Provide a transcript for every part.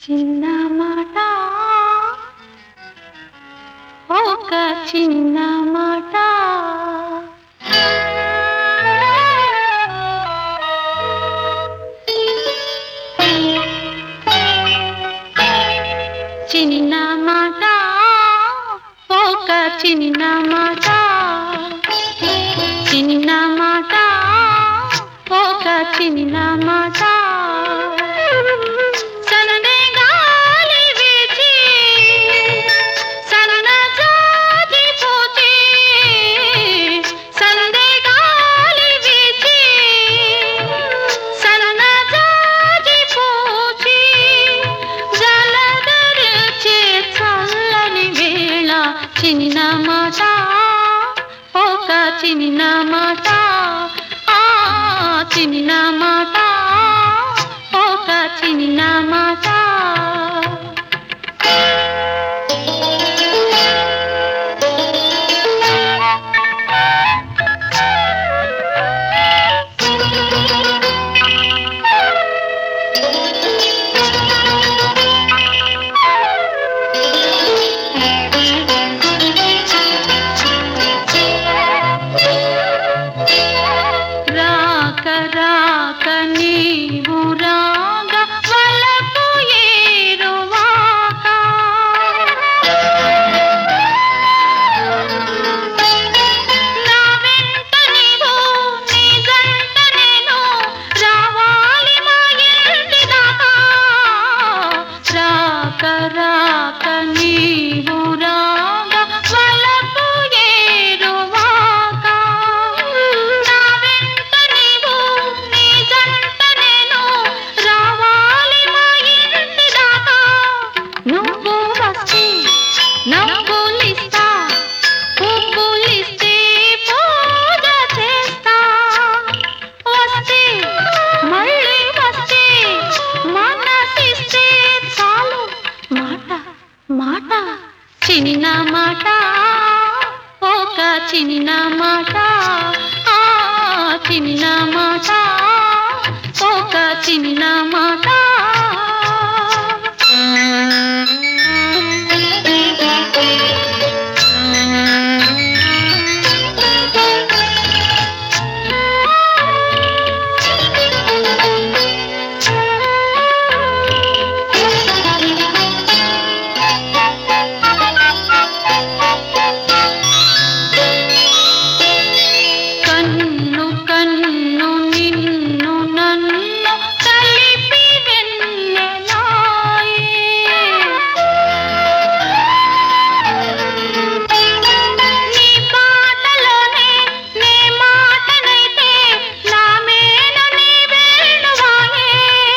చిన్న మాట ఒక చిన్న మాట చిన్న మాట ఒక చిన్న మాట చిన్న మాట ఒక చిన్న మాట సన్నని గాలి వీచి, సన్నజాజి పూచి, సన్నని గాలి వీచి, సన్నజాజి పూచి, జలధరించే చల్లని వేళ చిన్న మాట ఒక చిన్న మాట ఆ చిన్న మాట ఒక చిన్న మాట రాక రాక నీవు రాగ వలపు ఏరువాక నా వెంట నీవు నీ జంట నేను రావాలి మా ఇంటి దాకా రాక రాక నీవు రాగ వలపు ఏరువాక నా వెంట నీవు నీ జంట నేను రావాలి మా ఇంటి దాకా నువ్వు వస్తే నవ్వులిస్తా పువ్వులిస్తే పూజ చేస్తా వస్తే మళ్ళీ వస్తే మనసిస్తే చాలు మాట మాట చిన్న మాట ఒక చిన్న మాట ఆ చిన్న మాట ఒక చిన్న మాట కన్ను కన్ను నిన్ను నన్ను కలిపి వెన్నెలాయే నీ పాటలోనే నీ మాటనైతే నా మేలు నీ వేణువాయే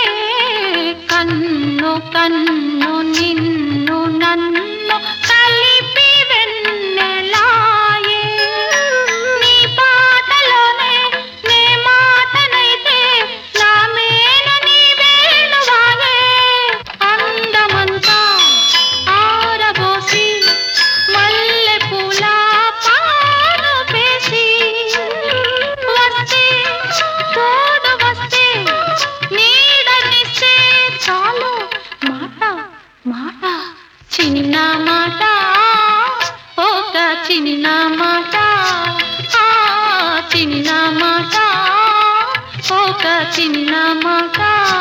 కన్ను కన్ను నిన్ను నన్ను కలిపి వెన్నెలాయే నీ పాటలోనే నీ మాటనైతే నా మేలు నీ వేణువాయే అందమంతా ఆరబోసి మల్లె పూల పాను వేసి వస్తే తోడు వస్తే నీడనిస్తే చాలు మాట మాట చిన్న మాట ఒక చిన్న మాట ఆ చిన్న మాట ఒక చిన్న మాట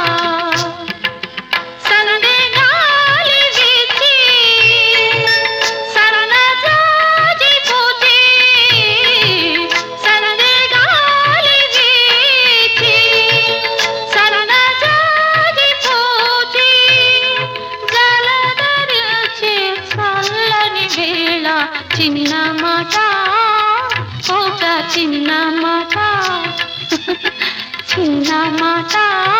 సందే గాలి వీచి, సన్నజాజి పూచి, సందే గాలి వీచి, సన్నజాజి పూచి, జలధరించే చల్లని వేళ చిన్న మాట ఒక చిన్న మాట చిన్న మాట